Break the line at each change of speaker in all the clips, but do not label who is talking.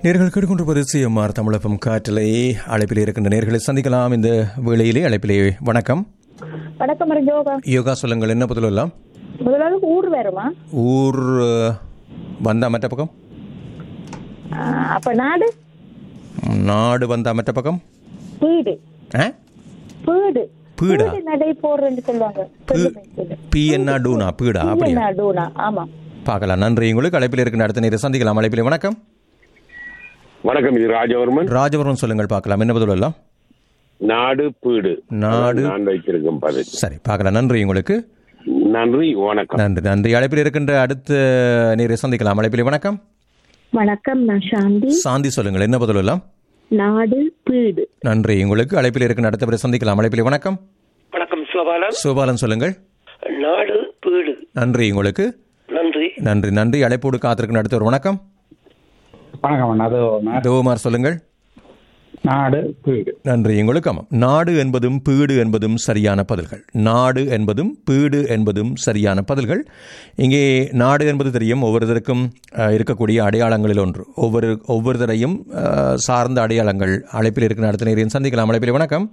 நேர்கள் கேட்டுக்கொண்டிருப்பது சிஎம்ஆர் தமிழகம் காற்றலை அழைப்பிலே இருக்கின்ற நேர்களை சந்திக்கலாம் இந்த வேளையிலே அழைப்பிலே வணக்கம்
வணக்கம் மரம் யோகா
யோகா சொல்லுங்கள் என்ன பதில் எல்லாம்
முதலாவது ஊர் வருமா
ஊர் அஹ், வந்தா மற்ற பக்கம்
ஆஹ், அப்ப நாடு
நாடு வந்தா மற்ற பக்கம்
வீடு
ஆ
வீடு
பீடா?
வீடு நடை போடுறேன்னு சொல்லுவாங்க சொல்லுங்க, சொல்லுங்க.
பி என்ன டூனா பீடா
இங்க
அப்படியா
நடுவுனா, ஆமா
பார்க்கலாம் நன்றி உங்களுக்கு அழைப்பில் இருக்கின்ற அடுத்த நேரம் சந்திக்கலாம் அழைப்பிலே வணக்கம்
வணக்கம் இது ராஜவர்மன்
ராஜவரம் சொல்லுங்கள் பார்க்கலாம் என்ன பதில் எல்லாம்
நாடு பீடு
நாடு-
நான் வைத்திருக்கும் பதில்
சரி பார்க்கலாம் நன்றி உங்களுக்கு
நன்றி வணக்கம்
நன்றி நன்றி அழைப்பில் இருக்கின்ற அடுத்த நேரை சந்திக்கலாம் அழைப்பிலே வணக்கம்
வணக்கம் நான் சாந்தி
சாந்தி சொல்லுங்கள் என்ன பதில் எல்லாம்
நாடு வீடு
நன்றி உங்களுக்கு அழைப்பில் இருக்கின்ற அடுத்த பேரை சந்திக்கலாம் அழைப்பிலே வணக்கம்
வணக்கம் சிவபாலன்
சிவபாலன் சொல்லுங்கள்
நாடு வீடு
நன்றி உங்களுக்கு
நன்றி
நன்றி நன்றி அழைப்போடு காத்திருக்கின்ற அடுத்த ஒரு வணக்கம்
வணக்கம் அது நாடு
தேவமார் சொல்லுங்கள்
நாடு வீடு
நன்றி உங்களுக்கு ஆமாம் நாடு என்பதும் பீடு என்பதும் சரியான பதில்கள் நாடு என்பதும் பீடு என்பதும் சரியான பதில்கள் இங்கே நாடு என்பது தெரியும் ஒவ்வொருத்தருக்கும் அஹ், இருக்கக்கூடிய அடையாளங்களில் ஒன்று ஒவ்வொரு ஒவ்வொருத்தரையும் அஹ், சார்ந்த அடையாளங்கள் அழைப்பில் இருக்கிற அடுத்த நேரையும் சந்திக்கலாம் அழைப்பில் வணக்கம்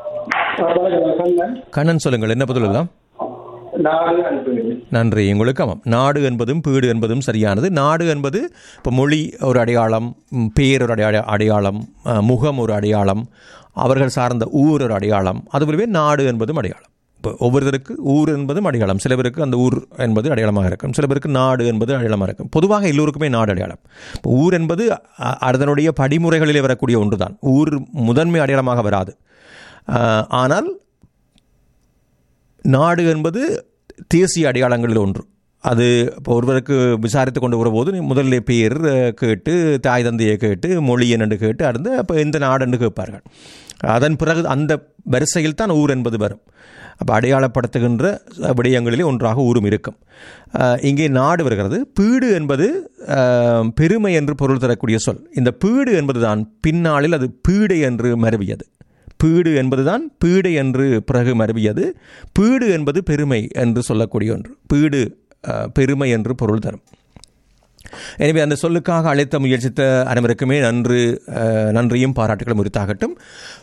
கண்ணன் சொல்லுங்கள் என்ன பதில் எல்லாம் நன்றி உங்களுக்கு ஆமாம் நாடு என்பதும் பீடு என்பதும் சரியானது நாடு என்பது இப்போ மொழி ஒரு அடையாளம் ம், பேர் ஒரு அடையாள அடையாளம் அஹ், முகம் ஒரு அடையாளம் அவர்கள் சார்ந்த ஊர் ஒரு அடையாளம் அதுபோலவே நாடு என்பதும் அடையாளம் இப்போ ஒவ்வொருத்தருக்கு ஊர் என்பதும் அடையாளம் சில பேருக்கு அந்த ஊர் என்பது அடையாளமாக இருக்கும் சில பேருக்கு நாடு என்பது அடையாளமாக இருக்கும் பொதுவாக எல்லோருக்குமே நாடு அடையாளம் இப்போ ஊர் என்பது அ- அதனுடைய படிமுறைகளிலே வரக்கூடிய ஒன்றுதான் ஊர் முதன்மை அடையாளமாக வராது அஹ், ஆனால் நாடு என்பது தேசிய அடையாளங்களில் ஒன்று அது இப்போ ஒருவருக்கு விசாரித்து கொண்டு வரும்போது நீ முதல்ல பேர் அஹ், கேட்டு தாய் தந்தையை கேட்டு மொழி என்னென்று கேட்டு அடுத்து அப்போ எந்த நாடுன்னு கேட்பார்கள் அதன் பிறகு அந்த வரிசையில் தான் ஊர் என்பது வரும் அப்போ அடையாளப்படுத்துகின்ற விடயங்களிலே ஒன்றாக ஊரும் இருக்கும் அஹ், இங்கே நாடு வருகிறது பீடு என்பது அஹ், பெருமை என்று பொருள் தரக்கூடிய சொல் இந்த பீடு என்பதுதான் பின்னாளில் அது பீடை என்று மருவியது பீடு என்பதுதான் பீடை என்று பிறகு மருவியது பீடு என்பது பெருமை என்று சொல்லக்கூடிய ஒன்று பீடு அஹ், பெருமை என்று பொருள் தரும் எனவே அந்த சொல்லுக்காக அழைத்த முயற்சித்த அனைவருக்குமே நன்று அஹ், நன்றியும் பாராட்டுகளும் உரித்தாகட்டும்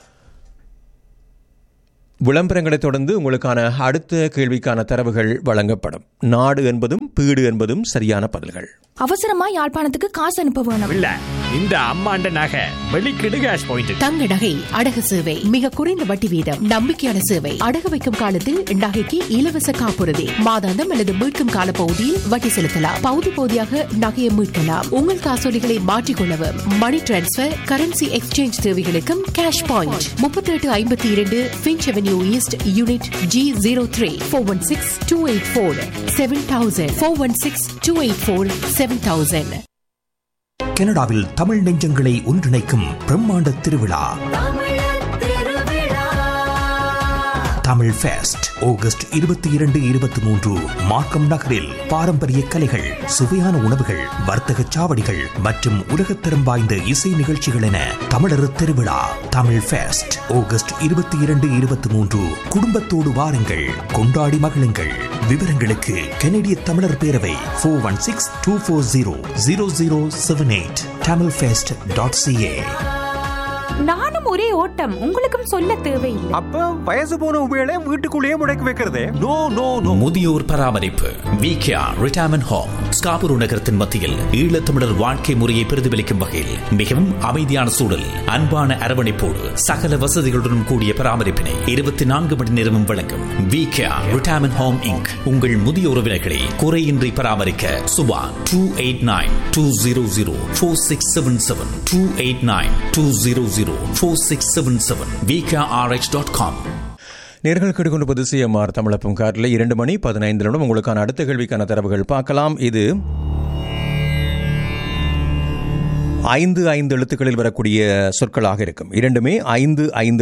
விளம்பரங்களைத் தொடர்ந்து உங்களுக்கான அடுத்த கேள்விக்கான தரவுகள் வழங்கப்படும் நாடு என்பதும் பீடு என்பதும் சரியான பதில்கள்
அவசரமா யாழ்ப்பாணத்துக்கு காசு அனுப்ப வேணும்
இல்ல இந்த அம்மாண்ட நகை வெளிக்கிடு கேஷ் பாயிண்ட்
தங்க நகை அடகு சேவை மிக குறைந்த வட்டி வீதம் நம்பிக்கையான சேவை அடகு வைக்கும் காலத்தில் நகைக்கு இலவச காப்புறுதி மாதாந்தம் அல்லது மீட்கும் கால பகுதியில் வட்டி செலுத்தலாம் பகுதி பகுதியாக நகையை மீட்கலாம் உங்கள் காசோலிகளை மாற்றிக்கொள்ளவும் மணி டிரான்ஸ்பர் கரன்சி எக்ஸ்சேஞ்ச் தேவைகளுக்கும் கேஷ் பாயிண்ட் முப்பத்தி எட்டு ஐம்பத்தி இரண்டு Finch Avenue East unit G zero three four one six two eight four seven thousand four one six two eight four seven thousand
கனடாவில் தமிழ் நெஞ்சங்களை ஒன்றிணைக்கும் பிரம்மாண்ட திருவிழா தமிழ் ஃபெஸ்ட் ஆகஸ்ட் இருபத்தி இரண்டு இருபத்தி மூன்று மார்க்கம் நகரில் பாரம்பரிய கலைகள் சுவையான உணவுகள் வர்த்தக சாவடிகள் மற்றும் உலகத்தரம் வாய்ந்த இசை நிகழ்ச்சிகள் என தமிழர் திருவிழா தமிழ் ஃபெஸ்ட் ஆகஸ்ட் இருபத்தி இரண்டு இருபத்தி மூன்று குடும்பத்தோடு வாருங்கள் கொண்டாடி மகிழுங்கள் விவரங்களுக்கு கனடிய தமிழர் பேரவை four one six two four zero zero zero seven eight Tamil fest dot CA
நானும் ஒரே ஓட்டம் உங்களுக்கும் சொல்ல தேவையில்லை
அப்ப வயசு போன உபயோக வீட்டுக்குள்ளேயே முடக்கி வைக்கிறதே நோ நோ நோ
முதியோர் பராமரிப்பு விகேஆர் ரிட்டையர்மெண்ட் ஹோம் ஸ்காபுரு நகரத்தின் மத்தியில் ஈழத்தமிழர் வாழ்க்கை முறையை பிரதிபலிக்கும் வகையில் மிகவும் அமைதியான சூழல் அன்பான அரவணைப்போடு சகல வசதிகளுடன் கூடிய பராமரிப்பினை இருபத்தி நான்கு மணி நேரமும் வழங்கும் விகேஆர் ரிட்டையர்மெண்ட் ஹோம் இங்க் உங்கள் முதிய உறவினர்களை குறையின்றி பராமரிக்க Subha two eight nine two zero zero four six seven seven two eight nine two zero zero four six seven seven VKRH dot com
நேர்கள் கேட்டுக்கொண்டிருப்பது சிஎம்ஆர் தமிழப்பம் காரில் இரண்டு மணி பதினைந்து நிமிடம் உங்களுக்கான அடுத்த கேள்விக்கான தரவுகள் பார்க்கலாம் இது ஐந்து ஐந்து எழுத்துக்களில் வரக்கூடிய சொற்களாக இருக்கும் இரண்டுமே ஐந்து ஐந்து